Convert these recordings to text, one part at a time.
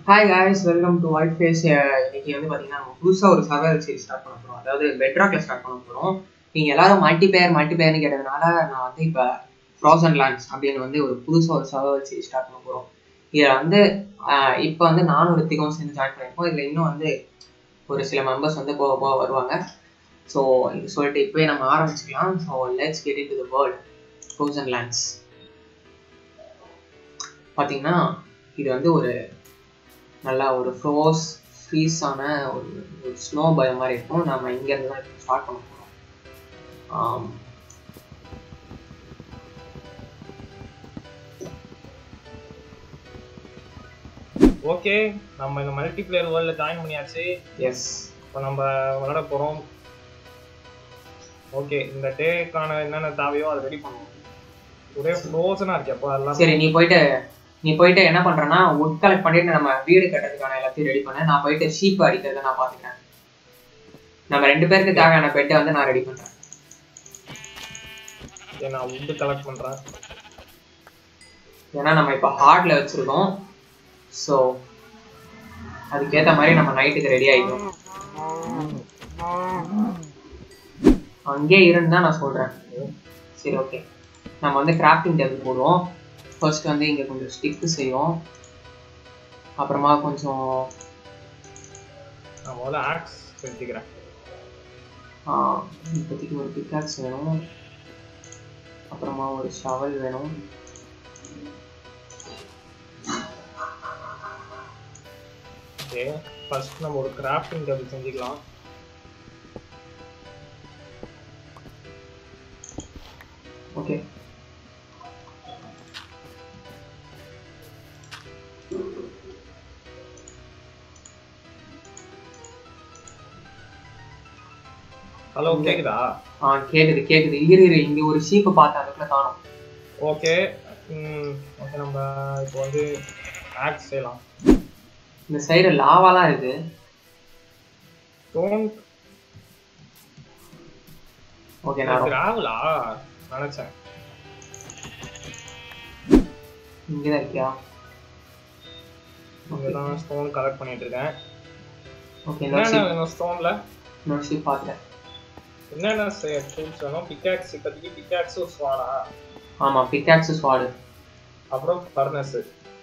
Hi guys welcome to white face இன்னைக்கு வந்து பார்த்தீங்கன்னா நம்ம புதுசாக ஒரு சர்வைவல் சீரிஸ் ஸ்டார்ட் பண்ண போகிறோம் அதாவது பெட்ராக்ல ஸ்டார்ட் பண்ண போகிறோம் நீங்கள் எல்லாரும் மல்டி பிளேயர் மல்டி பிளேயர்னு கேட்டதுனால நான் வந்து இப்போ ஃப்ரோசன் லேண்ட்ஸ் அப்படின்னு வந்து ஒரு புதுசாக ஒரு சர்வைவல் சீரிஸ் ஸ்டார்ட் பண்ண போகிறோம் இதில் வந்து இப்போ வந்து நானும் ரித்திகம் சேர்ந்து ஜாயின் பண்ணியிருக்கோம் இதில் இன்னும் வந்து ஒரு சில மெம்பர்ஸ் வந்து போக போக வருவாங்க ஸோ இது சொல்லிட்டு இப்போயே நம்ம ஆரம்பிச்சுக்கலாம் so let's get into the world frozen lands பார்த்தீங்கன்னா இது வந்து ஒரு நல்லா ஒரு ஃப்ரோஸ் ஃப்ரீஸான ஒரு ஒரு ஸ்னோ பயம் மாதிரி இருக்கும் நம்ம இங்கேருந்து தான் ஸ்டார்ட் பண்ண போகிறோம் ஓகே நம்ம இந்த மல்டி பிளேயர் வேர்ல்ட்ல ஜாயின் பண்ணியாச்சு எஸ் இப்போ நம்ம விளையாட போறோம் ஓகே இந்த டேக்கான என்னென்ன தேவையோ அதை ரெடி பண்ணுவோம் ஒரே ஃப்ரோசனா இருக்கு அப்போ அதெல்லாம் சரி நீ போயிட்டு நீ போயிட்டு என்ன பண்றேன்னா உட் கலெக்ட் பண்ணிட்டு நம்ம வீடு கட்டுறதுக்கான எல்லாத்தையும் ரெடி பண்ண நான் போயிட்டு ஷீப் அடிக்கிறத நான் பார்த்துக்கிறேன் நம்ம ரெண்டு பேருக்கு தேவையான பெட்டை வந்து நான் ரெடி பண்றேன் ஓகே, நான் உட்டு கலெக்ட் பண்றேன் ஏன்னா நம்ம இப்போ ஹார்ட்ல வச்சிருக்கோம் ஸோ அதுக்கேற்ற மாதிரி நம்ம நைட்டுக்கு ரெடி ஆகிடும் அங்கே இருந்தா நான் சொல்றேன் சரி ஓகே நம்ம வந்து கிராஃப்டிங் டேபிள் போடுவோம் ஃபர்ஸ்ட் வந்து இங்கே கொஞ்சம் ஸ்டிக்கு செய்வோம் அப்புறமா கொஞ்சம் நான் முதல்ல ஆக்ஸ் செஞ்சுக்கிறேன் ஆஹ், இப்போதைக்கு ஒரு பிக்காக்ஸ் வேணும் அப்புறமா ஒரு ஷவல் வேணும் ஓகே ஃபர்ஸ்ட் நம்ம ஒரு கிராஃப்டிங் டேபிள் செஞ்சுக்கலாம் ஓகே ஹலோ கேக்குதா ஆ கேக்குது கேக்குது இரு இரு இங்க ஒரு ஷீப்பை பார்த்தேன் அதுக்குள்ள காணும் ஓகே ம் ஓகே நம்ம இப்போ வந்து ஆக்ஸ் செய்யலாம் இந்த சைடு லாவாலாம் இருக்கு டோன்ட் ஓகே நான் ரொம்ப- கிராவலா நினைச்சேன் இங்கதான் இருக்கியா இங்கதான் ஸ்டோன் கலெக்ட் பண்ணிட்டு இருக்கேன் ஓகே இன்னொரு என்னென்ன ஷீப் வேணும் ஸ்டோன்ல இன்னொரு ஷீப் பார்த்துட்டேன் என்னென்ன டூல்ஸ் வேணும் பிக்காக்ஸ் இப்போதைக்கு பிக்காக்ஸ் ஒரு ஸ்வாடா ஆமா பிக்காக்ஸ் ஸ்வாடு அப்புறம் ஃபர்னஸ்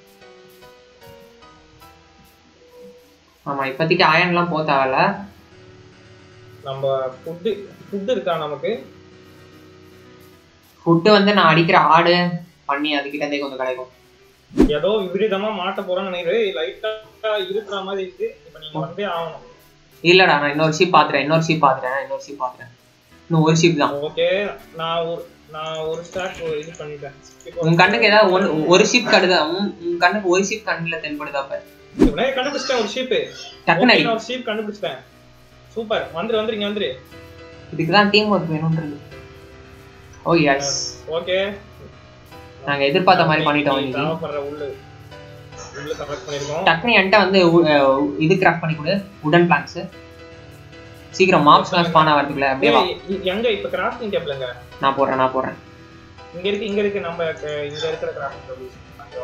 ஆமா இப்போதைக்கு அயன்லாம் போக தேவையில்ல நம்ம ஃபுட்டு ஃபுட் இருக்கா நமக்கு ஃபுட்டு வந்து நான் அடிக்கிற ஆடு பண்ணி அதுக்கிட்ட இருந்தே கொஞ்சம் கிடைக்கும் ஏதோ விபரீதமா மாட்ட போறேன்னு நினைக்கிறேன் லைட்டா இருக்கிற மாதிரி இருக்கு இப்போ நீங்க வந்தே ஆகணும் இல்லடா நான் இன்னொரு ஷீப் பார்த்துட்டேன் இன்னொரு ஷீப் பார்த்துட்டேன் இன்னொரு ஷீப் பார்த்துட்டேன் இன்னும் ஒரு ஷீப் தான் ஓகே நான் ஒரு நான் ஒரு ஸ்டாக் இது பண்ணிட்டேன் இப்போ உன் கண்ணுக்கு ஏதாவது ஒன்று ஒரு ஷீப் கடுதா உன் உன் கண்ணுக்கு ஒரு ஷீப் கண்ணுல தென்படுதா அப்ப உடனே கண்டுபிடிச்சிட்டேன் ஒரு ஷீப் டக்குன்னு அடி ஒரு ஷீப் கண்டுபிடிச்சிட்டேன் சூப்பர் வந்துரு வந்துருங்க வந்துரு இதுக்கு தான் டீம் ஒர்க் வேணும்ன்றது ஓ எஸ் ஓகே நாங்க எதிர்பார்த்த மாதிரி பண்ணிட்டோம் இன்னைக்கு தேவைப்படுற உள்ளு உள்ளு கலெக்ட் பண்ணிருக்கோம் டக்குனு என்கிட்ட வந்து உ- அஹ் இது கிராஃப்ட் பண்ணி கொடு உடன் பிளான்ஸ் சீக்கிரம் மாப்ஸ்லாம் ஸ்பான் ஆகிறதுக்குள்ள அப்படியே வா ஏய், இ- எங்க இப்ப கிராஃப்டிங் டேபிள்ங்க நான் போடுறேன் நான் போடுறேன் இங்க இருக்கு இங்க இருக்கு நம்ம க- இங்க இருக்கிற கிராஃப்டிங் டேபிள்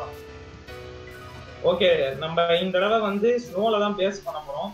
ஓகே நம்ம இந்த தடவை வந்து ஸ்னோல தான் பேஸ் பண்ண போறோம்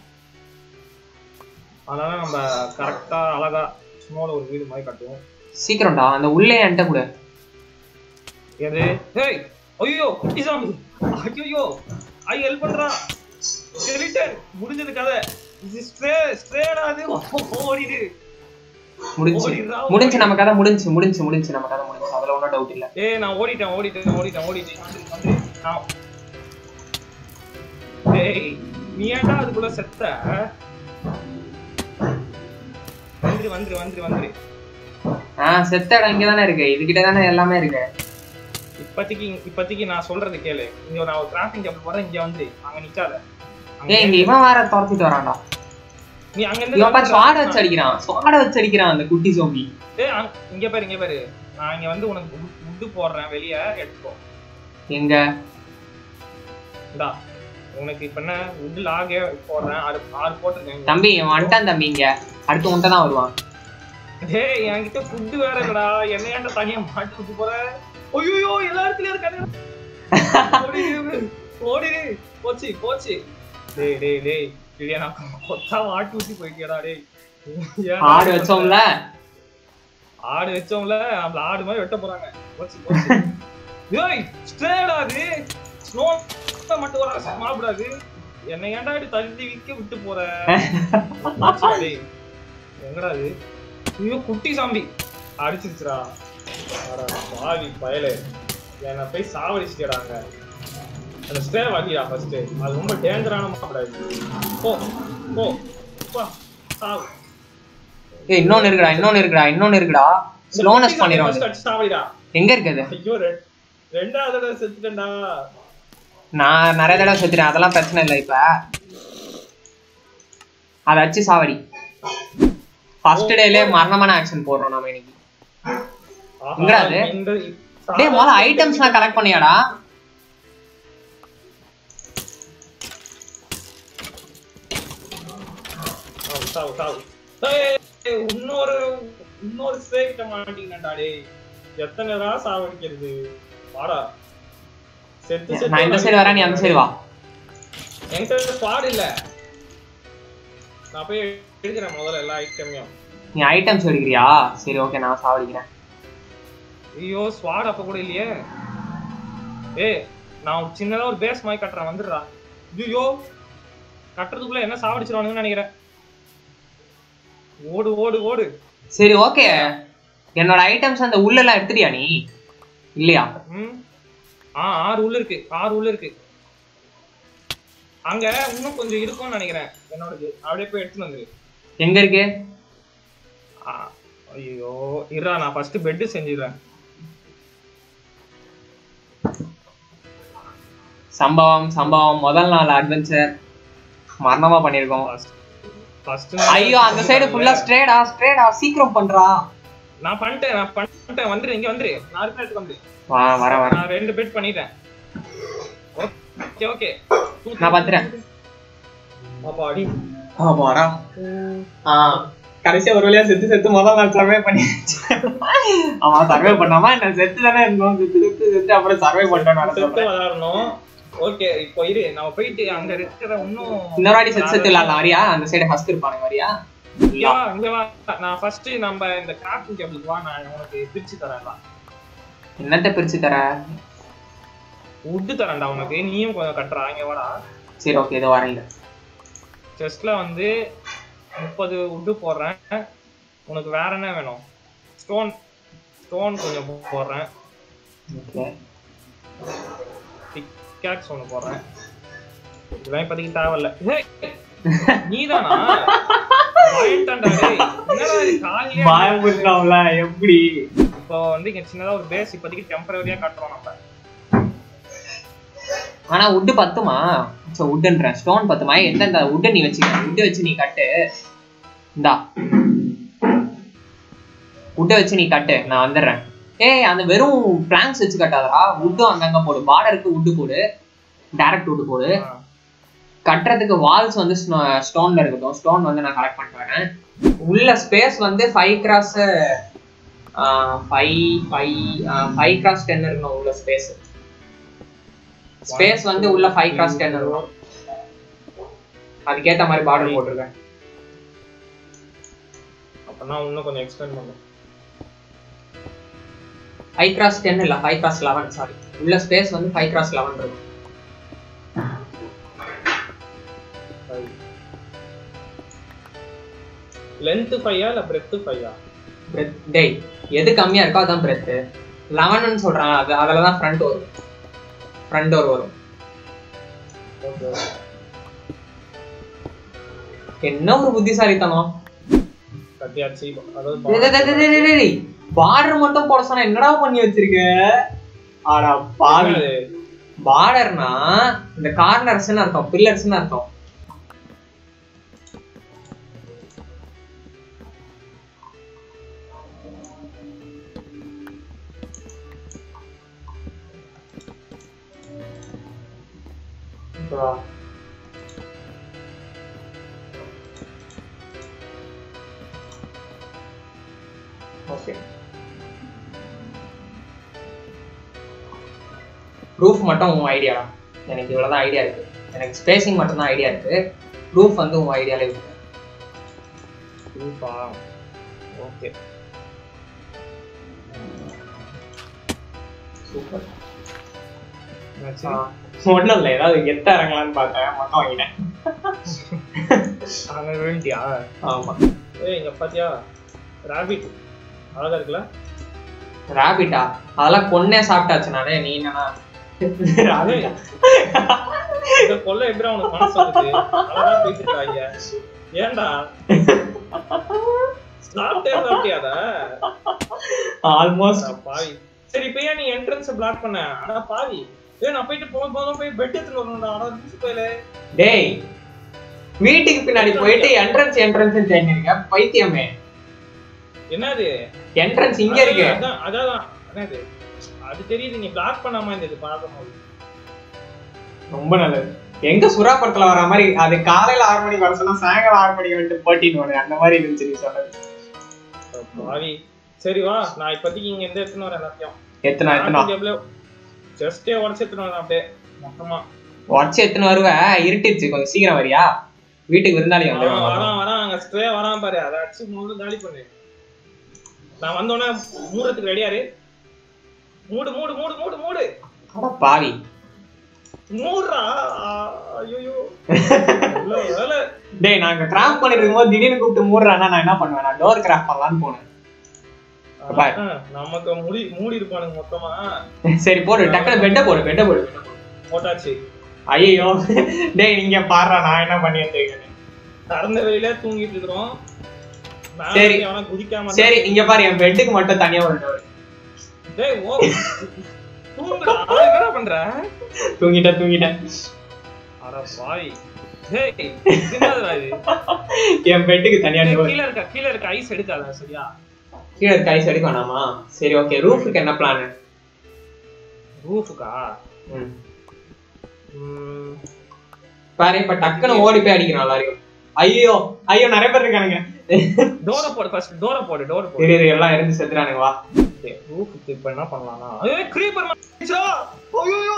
அதனால நம்ம கரெக்டா அழகா ஸ்னோல ஒரு வீடு மாதிரி கட்டுவோம் சீக்கிரம்டா அந்த உள்ளே என்கிட்ட கொடு எது ஹேய் ஐயோ குட்டி சாமி ஐயோ ஐ ஹெல்ப் பண்றா ரிட்டர்ன் முடிஞ்சது கதை இது ஸ்ட்ரே ஸ்ட்ரேடா அது ஓடிடு முடிஞ்சு ஓடிடுறா, முடிஞ்சு நம்ம கதை முடிஞ்சு முடிஞ்சு முடிஞ்சு நம்ம கதை முடிஞ்சு அதுல ஒன்றும் டவுட் இல்ல ஏய் நான் ஓடிட்டேன் ஓடிட்டேன் ஓடிட்டேன் ஓடிட்டேன் வந்துரு, வந்துரு. நான் டேய் நீ ஏன்டா அதுக்குள்ள செத்த வந்துரு வந்துரு வந்துரு வந்துரு ஆ செத்த இடம் இங்க தானே இருக்கு இதுகிட்ட தானே எல்லாமே இருக்கு இப்போதைக்கு இப்போதைக்கு நான் சொல்றது கேளு இங்க நான் ஒரு கிராஃபிங் டேபிள் வரேன் இங்க வந்து அங்க நிக்காத அங்க ஏய் இங்க இவன் வேற துரத்திட்டு வரான்டா நீ அங்க இவன் பாரு ஸ்வாட இருந்து வச்சு அடிக்கிறான் ஸ்வாட வச்சு அடிக்கிறான் அந்த குட்டி சோம்பி ஏய் அங்க- இங்க பாரு இங்க பாரு நான் இங்க வந்து உனக்கு உட்டு போடுறேன் வெளிய எடுத்துக்கோ எங்க இந்தா உனக்கு இப்ப என்ன உட்டு லாகே போடுறேன் ஆறு ஆறு போட்டிருக்கேன் தம்பி இவன் வந்துட்டான் தம்பி இங்க அடுத்து உன்கிட்ட தான் வருவான் டேய் என்கிட்ட ஃபுட் வேற இல்லடா என்ன ஏன்டா தனியா மாட்டி விட்டு போற ஐயோ எல்லா இடத்துலயும் இருக்கானே ஓடிடு ஓடி போச்சு போச்சு டேய் டேய் டேய் டேய் நான் கொத்தா ஆட்டு ஊத்தி போயிட்டியடா டேய் ஏன்டா ஆடு வச்சோம்ல ஆடு வச்சோம்ல நம்மள ஆடு மாதிரி வெட்ட போறாங்க போச்சு போச்சு ஏய் ஸ்ட்ரேடா அது ஸ்னோ மட்டும் வர சாப்பிடாது என்னை ஏன்டா இப்படி தள்ளி விக்க விட்டு போற போச்சுடா டேய். எங்கடா இது ஐயோ குட்டி சாம்பி அடிச்சிருச்சுடா அட பாவி பயலே என்னை போய் சாவடிச்சிட்டடா அங்க அந்த ஸ்டே வாங்கிடா ஃபர்ஸ்ட் அது ரொம்ப டேஞ்சரான மாப்பிடாது போ போ போ சாவு ஏய் இன்னொன்னு இருக்குடா இன்னொன்னு இருக்குடா இன்னொன்னு இருக்குடா ஸ்லோனஸ் பண்ணிரும் அது. அடிச்சு சாவடிடா எங்க இருக்குது ஐயோ ரெ- ரெண்டாவது தடவை செத்துட்டேன்டா நான் நிறைய தடவை செத்துறேன் அதெல்லாம் பிரச்சனை இல்லை இப்ப அதை வச்சு சாவடி ஃபர்ஸ்ட் டேலே மரணமான ஆக்ஷன் போடுறோம் நாம இன்னைக்கு ஆஹா, எங்கடா அது? இந்த- டேய் முதல்ல ஐட்டம்ஸ்லாம் கலெக்ட் பண்ணியாடா சாவு, சாவு, சாவு. ஏய், ஏய், இன்னொரு இன்னொரு ஸ்டேக்கிட்ட மாட்டீங்கடா டேய் எத்தனை தடவை சாவடிக்கிறது வாடா செத்து செத்து நான் இந்த சைடு வரேன் நீ அந்த சைடு வா என்கிட்ட ஸ்குவாட் இல்ல நான் போய் எடுக்கிறேன் முதல்ல எல்லா ஐட்டமையும் நீ ஐட்டம்ஸ் எடுக்கிறியா சரி ஓகே நான் சாவடிக்கிறேன் ஐயோ ஸ்வாட் அப்ப கூட இல்லையே ஏய் நான் ஒரு சின்னதா ஒரு பேஸ் மாதிரி கட்டுறேன் வந்துடுறா ஐயோ கட்டுறதுக்குள்ள என்ன சாவடிச்சிருவானுங்கன்னு நினைக்கிறேன் ஓடு ஓடு ஓடு சரி ஓகே என்னோட ஐட்டம்ஸ் அந்த உள்ளெல்லாம் எடுத்துட்டியா நீ இல்லையா ம் ஆ ஆறு உள்ள இருக்கு ஆறு உள்ள இருக்கு அங்க இன்னும் கொஞ்சம் இருக்கும்னு நினைக்கிறேன் என்னோடது அப்படியே போய் எடுத்துட்டு வந்துரு எங்க இருக்கு ஆ, ஐயோ இருடா நான் ஃபர்ஸ்ட் பெட் செஞ்சிடுறேன் சம்பவம் சம்பவம் முதல் நாள் அட்வென்ச்சர் மரணமா பண்ணிருக்கோம் ஃபர்ஸ்ட் ஐயோ அந்த சைடு ஃபுல்லா ஸ்ட்ரேடா ஸ்ட்ரேடா சீக்கிரம் பண்றா நான் பண்ணிட்டேன் நான் பண்ணிட்டேன் வந்துரு இங்க வந்துரு நான் இருக்கிற இடத்துக்கு வந்துரு வா வர வர நான் ரெண்டு பெட் பண்ணிட்டேன் ஓகே ஓகே நான் பாத்துறேன் அப்பா அடி ஆமாடா ஆ கடைசியா ஒரு வழியா செத்து செத்து முதல் நாள் சர்வே பண்ணி ஆமா சர்வே பண்ணாம என்ன செத்து தானே இருந்தோம் செத்து செத்து செத்து அப்புறம் சர்வே பண்ணிட்டோம் செத்து விளையாடணும் ஓகே இப்போ இரு நம்ம போயிட்டு அங்க இருக்கிற இன்னும் இன்னொரு வாட்டி செத்து செத்து இல்லாத வரியா அந்த சைடு ஹஸ்க் இருப்பானுங்க வரியா இங்க வா, இங்க வா நான் ஃபர்ஸ்ட் நம்ம இந்த கிராஃப்டிங் டேபிளுக்கு வா நான் உனக்கு பிரிச்சு தரேன் என்னத்த பிரிச்சு தர உட்டு தரேன்டா உனக்கு நீயும் கொஞ்சம் கட்டுறா இங்க வாடா சரி ஓகே இதோ வரேன் இங்க. செஸ்ட்ல வந்து முப்பது உட்டு போடுறேன் உனக்கு வேற என்ன வேணும் ஸ்டோன் ஸ்டோன் கொஞ்சம் போடுறேன் ஓகே பிக்காக்ஸ் ஒன்று போடுறேன் இதெல்லாம் இப்போதைக்கு தேவையில்ல ஏய், நீதானா பயன்தான்டா டேய். என்னடா இது காலையிலே பயமுறுத்தாவுல எப்படி இப்போ வந்து இங்க சின்னதா ஒரு பேஸ் இப்போதைக்கு டெம்பரரியா கட்டுறோம் நம்ம ஆனா உட்டு பத்துமா சோ உட்டுன்றேன் ஸ்டோன் பத்துமா எந்தெந்த உட்டை நீ வச்சுக்க உட்டை வச்சு நீ கட்டு இந்தா உட்டை வச்சு நீ கட்டு நான் வந்துடுறேன் ஏய் அந்த வெறும் பிளாங்க்ஸ் வச்சு கட்டாதடா உட்டும் அங்கங்க போடு பார்டருக்கு உட்டு போடு டைரக்ட் உட்டு போடு ஆ. கட்டுறதுக்கு வால்ஸ் வந்து ஸ்டோன்ல இருக்கட்டும் ஸ்டோன் வந்து நான் கலெக்ட் பண்ணிட்டு வரேன் உள்ள ஸ்பேஸ் வந்து five cross five five five cross ten இருக்கணும் உள்ள ஸ்பேஸ் ஸ்பேஸ் வந்து உள்ள ஃபைவ் கிராஸ் டென் இருக்கும் அதுக்கேத்த மாதிரி பார்டர் போட்டிருக்கேன் அப்பனா இன்னும் கொஞ்சம் எக்ஸ்டெண்ட் பண்ணும் ஃபைவ் கிராஸ் டென் இல்ல ஃபைவ் கிராஸ் லெவன் சாரி உள்ள ஸ்பேஸ் வந்து ஃபைவ் கிராஸ் லெவன் இருக்கும் லென்த் ஃபையா இல்ல பிரெத் ஃபையா பிரெத் டேய் எது கம்மியா இருக்கோ அதான் பிரெத் லெவன்னு சொல்றாங்க அது அதில் தான் ஃப்ரண்ட் வரும் ஃப்ரண்ட் டோர் வரும் ஓகே என்ன ஒரு புத்திசாலித்தனம் கட்டியாச்சு அதாவது பார்டர் மட்டும் போட சொன்னா என்னடா பண்ணி வச்சிருக்க ஆடா பாவி என்னது? பார்டர்னா இந்த கார்னர்ஸ்னு அர்த்தம் பில்லர்ஸ்னு அர்த்தம் ஓகேவா? ஓகே ப்ரூஃப் மட்டும் உன் ஐடியா எனக்கு இவ்வளவுதான் ஐடியா இருக்கு எனக்கு ஸ்பேசிங் மட்டும்தான் ஐடியா இருக்கு ரூஃப் வந்து உங்க ஐடியாலே இருக்கு ரூஃபா ஓகே சூப்பர் என்னாச்சு ஒன்றும் இல்லை ஏதாவது கெத்தா இறங்கலாம்னு பார்த்தேன் மொத்தம் வாங்கிட்டேன் அங்க வேண்டியா ஆமா ஏய் இங்க பாத்தியா ராபிட் அழகா இருக்குல்ல ராபிட்டா அதெல்லாம் கொன்னே சாப்பிட்டாச்சு நானே நீ என்னன்னா ராபிட்டா இத கொல்ல எப்படி அவனுக்கு மனசு வந்துச்சு அழகா பேசிட்டு இருக்காங்க ஏன்டா சாப்பிட்டே சாப்பிட்டியாத ஆல்மோஸ்ட் பாவி சரி இப்ப ஏன் நீ என்ட்ரன்ஸ் பிளாக் பண்ண ஆனா பாவி ஏய் நான் போயிட்டு போக போதும் போய் பெட் எடுத்துட்டு வரணும்டா ஆனா லூசு போயில டேய் வீட்டுக்கு பின்னாடி போயிட்டு என்ட்ரன்ஸ் என்ட்ரன்ஸ் தேடிருக்க பைத்தியமே என்னது என்ட்ரன்ஸ் இங்க இருக்கு அதான் அதான் என்னது அது தெரியுது நீ பிளாக் பண்ணாம இருந்தது பார்க்கும்போது ரொம்ப நல்லது எங்க சுறா படத்துல வர மாதிரி அது காலையில ஆறு மணிக்கு வர சொன்னா சாயங்காலம் ஆறு மணிக்கு வந்துட்டு போட்டின்னு வரும் அந்த மாதிரி இருந்துச்சு நீ சொன்னது பாவி சரி வா நான் இப்போதைக்கு இங்க இருந்து எடுத்துன்னு வரேன் எல்லாத்தையும் எத்தனை எத்தனை ஜஸ்டே உடச்சு எடுத்துன்னு வரேன் அப்படியே மொத்தமா உடச்சு எத்தனை வருவ இருட்டிருச்சு கொஞ்சம் சீக்கிரம் வரியா வீட்டுக்கு விருந்தாளி வரான் வந்துருவாங்க வரான் வரான் அங்க ஸ்ப்ரே வரான் பாரு அதை அடிச்சு முழு காலி பண்ணு நான் வந்தோடனே மூடுறதுக்கு ரெடியாரு மூடு மூடு மூடு மூடு மூடு அட பாவி மூடுறா ஐயோ வேலை டேய் நாங்க கிராஃப்ட் பண்ணிட்டு இருக்கும்போது திடீர்னு கூப்பிட்டு மூடுறானா நான் என்ன பண்ணுவேன் நான் டோர் கிராஃப்ட் பண்ணலாம்னு போனேன் பாரு. ஆ, நமக்கு மூடி மூடி இருப்பானுங்க மொத்தமா சரி போடு டக்குனு பெட்டை போடு பெட்டை போடு bed அ போடு. போட்டாச்சு ஐயோ டேய் நீங்க பாடுறா நான் என்ன பண்ணி வந்திருக்கேன் திறந்த வெளியில தூங்கிட்டு இருக்கிறோம் மேல சரி. இருந்து எவனா குதிக்காம சரி இங்க பாரு என் பெட்டுக்கு மட்டும் தனியா ஒரு டோர் டேய் ஓ தூங்குடா அது என்னடா பண்ற தூங்கிட்டேன் தூங்கிட்டேன் அட பாவி டேய் இது என்னதுடா இது என் பெட்டுக்கு தனியா டேய், டோர் கீழ இருக்க கீழ இருக்க ஐஸ் எடுக்காத சரியா கீழே இருக்க ஐஸ் எடுக்க வேணாமா சரி ஓகே ரூஃபுக்கு என்ன பிளான் ரூஃபுக்கா ம் ம், பாரு இப்ப டக்குன்னு ஓடி போய் அடிக்கணும் எல்லாரையும் ஐயோ ஐயோ நிறைய பேர் இருக்கானுங்க டோரை போடு ஃபர்ஸ்ட் டோரை போடு டோரை போடு சரி இரு, எல்லாம் இருந்து செத்துறானுங்க வா ரூஃபுக்கு இப்ப என்ன பண்ணலாம்னா ஏய் creeper மாட்டிச்சா ஐயோ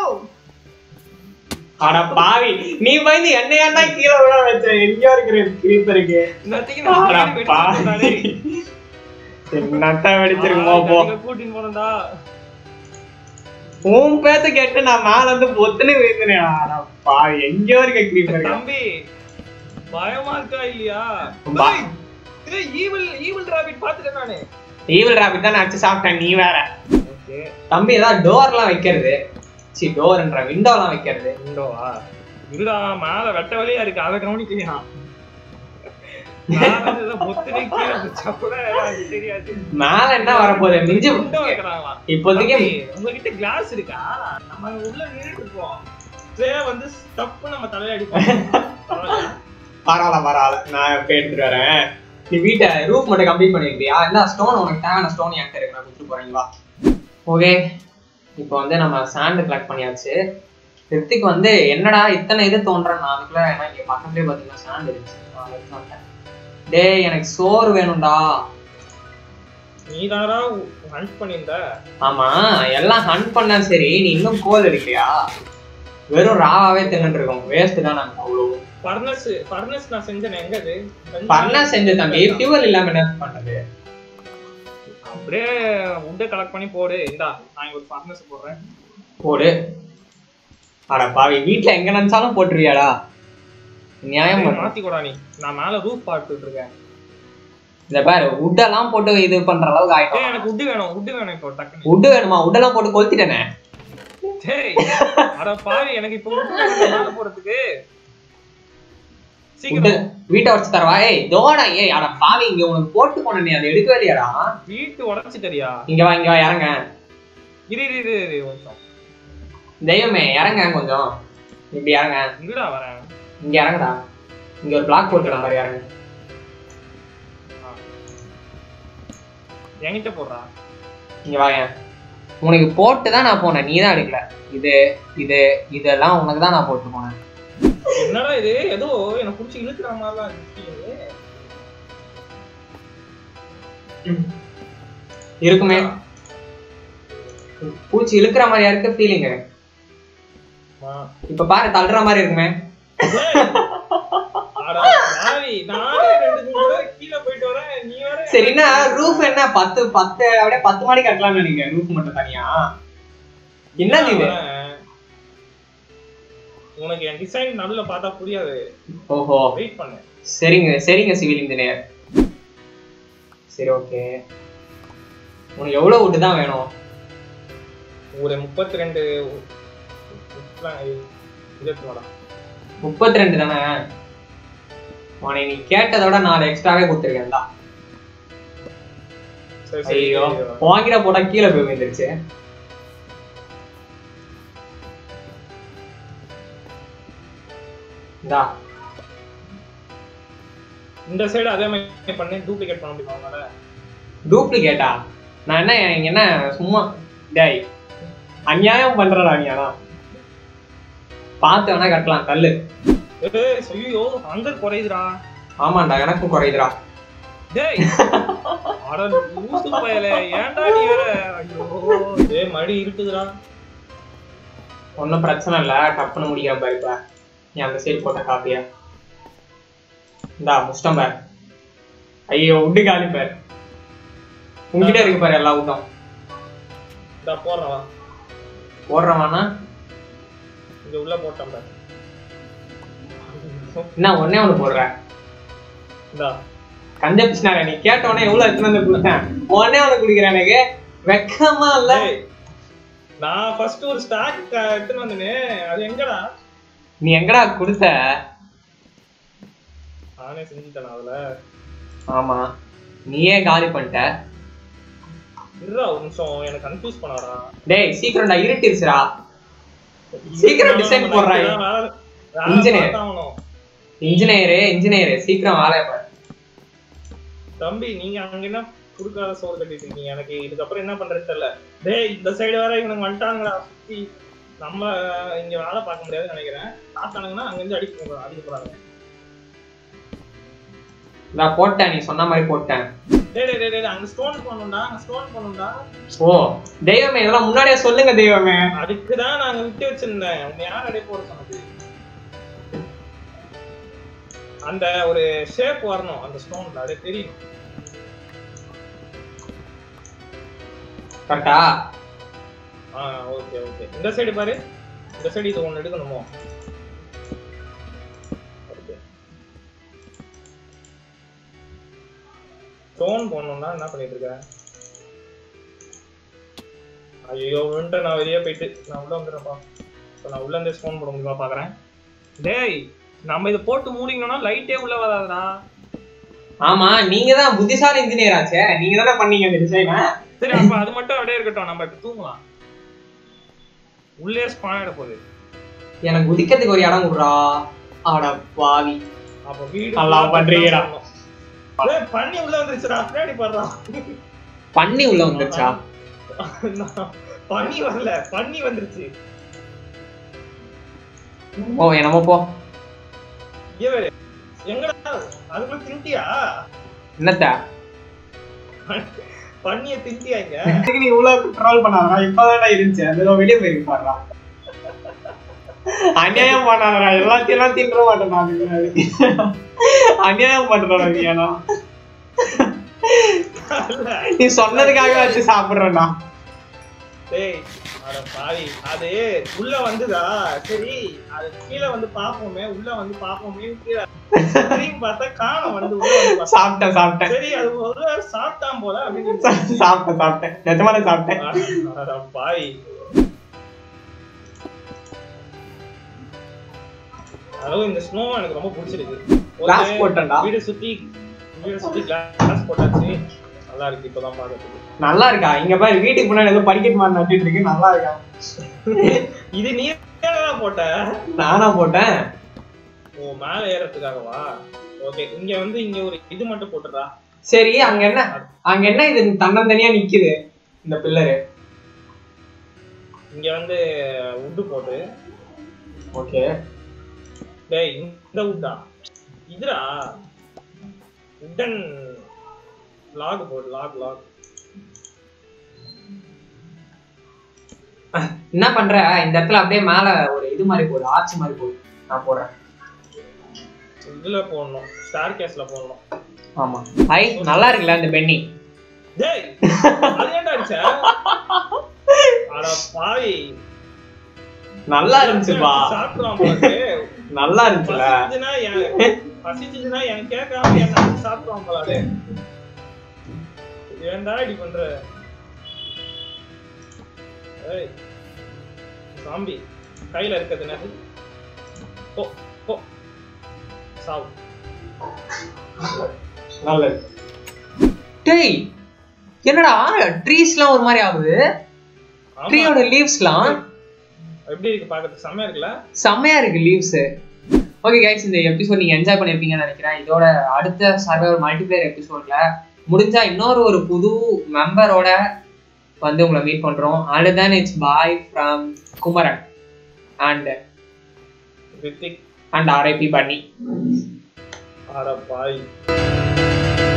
அட பாவி நீ பயந்து என்னையா தான் கீழே விட வச்ச எங்கேயோ இருக்கிற கிரீப்பருக்கு நத்திக்கு அட நான் பாவி வெடிச்சிட்டேன் நட்டா வெடிச்சிருக்குமோ போ கூட்டின்னு போனடா உன் பேத்த கேட்டு நான் மேல இருந்து பொத்துன்னு விழுந்துனேன் அட பாவி எங்கேயோ இருக்க கிரீப்பருக்கு தம்பி பயமா இருக்கா இல்லையா பா. ஏய், ஏய் ஈவில் ஈவில் ராபிட் பாத்துட்டேன் நானு ஈவில் ராபிட் தான் அடிச்சு சாப்பிட்டேன் நீ வேற ஓகே தம்பி ஏதாவது டோர்லாம் வைக்கிறது சி டோர்ன்ற விண்டோலாம் வைக்கிறது விண்டோவா இருடா மேல வெட்ட வழியா இருக்கு அதை கவனிக்கலையா மேல இருந்து ஏதோ பொத்துனே கீழே வச்சா கூட எனக்கு தெரியாது மேல என்ன வரப்போகுது மிஞ்சி விண்டோ வைக்கிறாங்களா இப்போதைக்கு தம்பி, உங்ககிட்ட கிளாஸ் இருக்கா நம்ம உள்ள நின்னுட்டு இருப்போம் ஸ்ப்ரே வந்து தப்பு நம்ம தலையில அடிப்போம் பரவாயில்லையா? பரவாயில்ல பரவாயில்ல நான் இப்ப எடுத்துட்டு வரேன் நீ வீட்டை ரூஃப் மட்டும் கம்ப்ளீட் பண்ணிருக்கியா என்ன ஸ்டோன் உனக்கு தேவையான ஸ்டோன் என்கிட்ட இருக்கு நான் கொடுத்துட்டு போறீங்களா ஓகே இப்போ வந்து நம்ம சாண்ட் கலெக்ட் பண்ணியாச்சு ரித்திக் வந்து என்னடா இத்தனை இது தோன்றேன் நான் அதுக்குள்ள ஏன்னா இங்க பக்கத்துலயே பாத்தீங்கன்னா சாண்ட் இருந்துச்சு நான் எடுத்து வந்துட்டேன் டேய் எனக்கு சோறு வேணும்டா நீ தானடா ஹண்ட் பண்ணியிருந்த ஆமா எல்லாம் ஹண்ட் பண்ணா சரி நீ இன்னும் கோல் எடுக்கலையா வெறும் ராவாவே தின்னுட்டு இருக்கோம் வேஸ்ட் தான் நாங்க அவ்வளோ ஃபர்னஸ் ஃபர்னஸ் நான் செஞ்சேன் எங்க அது செஞ்சேன். பண்ண செஞ்ச தம்பி ஃபியூவல் இல்லாம என்ன பண்றது அப்படியே உட்டை கலெக்ட் பண்ணி போடு இந்தா நான் இங்க ஒரு ஃபர்னஸ் போடுறேன் போடு அட பாவி வீட்ல எங்க நினைச்சாலும் போட்டுருவியாடா நியாயம் டேய், பண்ணு. மாத்தி கூடா நீ நான் மேல ரூஃப் பார்த்துட்டு இருக்கேன் இந்த பாரு உட்டெல்லாம் போட்டு இது பண்ற அளவுக்கு டேய் ஆயிட்டோம் எனக்கு உட்டு வேணும் உட்டு வேணும் இப்போ டக்குனு உட்டு வேணுமா உட்டெல்லாம் போட்டு கொளுத்திட்டேனே டேய் அட பாவி எனக்கு இப்போ உட்டு வேணும் மேல போறதுக்கு உட்டு சீக்கிரம் வீட்டை வச்சு தரவா ஏய் தோடா ஏய் அட பாவி இங்க உனக்கு போட்டு போன நீ அதை எடுக்கவே இல்லையாடா வீட்டு உடச்சிட்டறியா இங்க வா இங்க வா இறங்க இரு இரு இரு இரு ஒரு நிமிஷம் தெய்வமே இறங்க கொஞ்சம் இப்படி இறங்க இங்கடா வரேன் இங்க இறங்குடா இங்க ஒரு பிளாக் போட்டுக்கிற மாதிரி இறங்க என்கிட்ட போடுறா இங்க வாயேன் உனக்கு போட்டு தான் நான் போனேன் நீ தான் எடுக்கல இது இது இதெல்லாம் உனக்கு தான் நான் போட்டு போனேன் என்னடா இது ஏதோ எனக்கு புடிச்சு இழுக்கிற மாதிரிலாம் இருக்கு இருக்குமே பூச்சி இழுக்கிற மாதிரியா இருக்கு ஃபீலிங் ஆ. இப்ப பாரு தள்ளுற மாதிரி இருக்குமே டேய். அட பாவி, நானே ரெண்டு மூணு தடவை கீழே போயிட்டு வரேன் நீ வேற சரி என்ன ரூஃப் என்ன பத்து பத்து அப்படியே பத்து மாடி கட்டலாம்னு நினைக்கிறேன் ரூஃப் மட்டும் தனியா என்னது இது வரேன். உனக்கு என் டிசைன் நடுவுல பார்த்தா புரியாது ஓஹோ வெயிட் பண்ணு சரிங்க சரிங்க சிவில் இன்ஜினியர் சரி ஓகே உனக்கு எவ்வளவு wood தான் வேணும் ஒரு முப்பத்தி ரெண்டு இருபத்தி முப்பத்தி ரெண்டு தானே உன்னை நீ கேட்டதோட நாலு எக்ஸ்ட்ராவே கொடுத்துருக்கேன்டா சரி சரி ஐயோ வாங்கிட போட்டா கீழே போய் விழுந்துருச்சு இந்தா இந்த சைடு அதே மாதிரி பண்ணி டூப்ளிகேட் பண்ண முடியுமா உன்னால டூப்ளிகேட்டா நான் என்ன எனக்கு என்ன சும்மா டேய் அநியாயம் பண்றடா நீ ஆனா பார்த்து வேணா கட்டலாம் கல்லு ஏய் ஐயோ அங்க குறையுதுடா ஆமாண்டா எனக்கும் குறையுதுடா டேய் அட லூசு பயலே ஏன்டா நீ வேற ஐயோ டேய் மடி இருக்குதுடா ஒன்றும் பிரச்சனை இல்லை டப்புன்னு முடிக்கிறேன் பாரு இப்ப நீ அந்த சைடு போட்ட காப்பியா இந்தா முஸ்டம் பார் ஐயோ உட்டு காலி பார் உங்ககிட்ட இருக்கு பாரு எல்லா விட்டும் இந்த போடுறவா போடுறவானா இங்க உள்ள போட்டேன் பாரு. என்ன ஒன்னே ஒண்ணு போடுற இந்தா கஞ்ச பிசினார நீ கேட்ட உடனே எவ்வளவு எடுத்துட்டு வந்து கொடுத்தேன் உடனே ஒண்ணு குடிக்கிறேன் எனக்கு வெக்கமா இல்ல டேய் நான் ஃபர்ஸ்ட் ஒரு ஸ்டாக் எடுத்துன்னு வந்தேனே அது எங்கடா நீ எங்கடா கொடுத்த நானே செஞ்சுட்டேன் அதுல ஆமா நீயே காலி பண்ணிட்ட இருடா ஒரு நிமிஷம் எனக்கு கன்ஃபியூஸ் பண்ணாடா டேய் சீக்கிரம்டா இருட்டிருச்சுடா சீக்கிரம் design போடுறா. Engineer. இன்ஜினியரு இன்ஜினியரு சீக்கிரம் வேலையை பாரு தம்பி நீங்க அங்க என்ன குடுக்காத சோறு கட்டிட்டு இருக்கீங்க எனக்கு இதுக்கப்புறம் என்ன பண்றது தெரியல டேய் இந்த சைடு வேற இவனுக்கு வந்துட்டானுங்களா சுத்தி நம்ம இங்க வேலை பார்க்க முடியாதுன்னு நினைக்கிறேன் பார்த்தானுங்கன்னா அங்க இருந்து அடிக்க போறாங்க அடிக்க போறாங்க நான் போட்டேன் நீ சொன்ன மாதிரி போட்டேன் டேய் டேய், டேய் டேய் அங்க ஸ்டோன் பண்ணணும்டா அங்க ஸ்டோன் பண்ணணும்டா ஓ தெய்வமே இதெல்லாம் முன்னாடியே சொல்லுங்க தெய்வமே அதுக்கு தான் நாங்க விட்டு வச்சிருந்தேன் உன்னை யார் அடைய போட சொன்னது அந்த ஒரு ஷேப் வரணும் அந்த ஸ்டோன்ல அது தெரியும் கரெக்டா ஆ ஓகே ஓகே இந்த சைடு பாரு இந்த சைடு இது ஒண்ணு எடுக்கணுமோ Okay. ஸ்டோன் போடணும்னா என்ன பண்ணிட்டு இருக்க ஐயோ வின்ட்டு நான் வெளியே போயிட்டு நான் உள்ள வந்துடுறேன்ப்பா இப்போ நான் உள்ள இருந்து ஸ்டோன் போட முடியுமா பாக்குறேன் டேய் நம்ம இதை போட்டு மூடிங்கனா லைட்டே உள்ள வராதுடா ஆமா நீங்க தான் புத்திசாலி இன்ஜினியர் ஆச்சே நீங்க தானே பண்ணீங்க இந்த டிசைனை சரி அப்ப அது மட்டும் அப்படியே இருக்கட்டும் நம்ம இப்ப தூங்கலாம் உள்ளே ஸ்பான் ஆயிட போகுது எனக்கு குதிக்கிறதுக்கு ஒரு இடம் கொடுறா ஆட பாவி அப்ப வீடு நல்லா பண்றீங்கடா. ஏய், பண்ணி உள்ள வந்துருச்சுடா பின்னாடி பாடுறான் பண்ணி உள்ள வந்துருச்சா பண்ணி வரல பண்ணி வந்துருச்சு ஓ என்னமோ போ இவரு எங்கடா அதுக்குள்ள திண்டியா என்னத்த பண்ணிய திண்டியா இங்க இதுக்கு நீ இவ்வளவு ட்ரோல் பண்ணாதடா இப்பதான்டா இருந்துச்சு அது வெளியே போயிருக்கு பாடுறா அநியாயம் பண்ணாதடா எல்லாத்தையும் எல்லாம் தின்ற மாட்டேன் நான் அதுக்கு முன்னாடி. அநியாயம் பண்றடா நீ ஏன்னா இல்ல. நீ சொன்னதுக்காக வச்சு சாப்பிடுறேன்டா டேய் அட பாவி அது உள்ள வந்துதா சரி அது கீழே வந்து பாப்போமே உள்ள வந்து பாப்போமே கீழே திரும்பி பார்த்தா காணோம் வந்து உள்ள வந்து பார்த்தா. சாப்பிட்டேன் சாப்பிட்டேன் சரி அது ஒரு வேளை சாப்பிட்டான் போல அப்படின்னு நினைச்சேன். சாப்பிட்டேன் சாப்பிட்டேன் நிஜமாலே சாப்பிட்டேன் அட- அட பாவி அதுவும் இந்த ஸ்னோ எனக்கு ரொம்ப பிடிச்சிருக்கு Glass Okay, போட்டேன்டா. வீடு சுத்தி வீடு சுத்தி கிளாஸ் போட்டாச்சு நல்லா இருக்கு இப்பதான் பாக்கிறதுக்கு நல்லா இருக்கா இங்க பாரு வீட்டுக்கு முன்னாடி ஏதோ படிக்கட்டு மாதிரி நட்டிட்டு இருக்கு நல்லா இருக்கா இது நீ தான் போட்ட நானா போட்டேன் ஓ மேல ஏறதுக்காகவா ஓகே இங்க வந்து இங்க ஒரு இது மட்டும் போட்டுறா சரி அங்க என்ன அங்க என்ன இது தன்னந்தனியா நிக்குது இந்த பில்லரு இங்க வந்து உட்டு போட்டு ஓகே டேய் இந்த உட்டா இதுடா உட்டன் லாக் போடு லாக் லாக் என்ன பண்ற இந்த இடத்துல அப்படியே மேல ஒரு இது மாதிரி போகுது ஆர்ச் மாதிரி போகுது நான் போடுறேன் இதுல போடணும் ஸ்டார் கேஸ்ல போடணும் ஆமா ஹை நல்லா இருக்குல்ல இந்த பென்னி டேய் அது ஏன்டா அடிச்ச அட பாவி நல்லா இருந்துச்சுப்பா சாப்பிடுவான் போல நல்லா இருந்துச்சுல பசிச்சுன்னா என் பசிச்சுச்சுன்னா என் கேட்காம என்ன அடிச்சு சாப்பிடுவான் போல டேய். ஏன்டா இப்படி பண்ற ஏய் சாம்பி கையில இருக்கிறது என்னது போ போ சாவு நல்லது டேய் என்னடா ட்ரீஸ்லாம் ஒரு மாதிரி ஆகுது ஆமா ட்ரீயோட லீவ்ஸ்லாம் எப்படி இருக்கு பாக்கிறதுக்கு செம்மையா இருக்குல்ல செம்மையா இருக்கு லீவ்ஸ் ஓகே கைஸ் இந்த எபிசோட் நீங்க என்ஜாய் பண்ணிருப்பீங்கன்னு நினைக்கிறேன் இதோட அடுத்த சர்வைவர் மல்டிபிளேயர் எபிசோட்ல முடிஞ்சா இன்னொரு ஒரு புது மெம்பரோட வந்து உங்களை மீட் பண்றோம் and then it's bye from Kumaran and Hrithik and RIP பண்ணி அட பாய்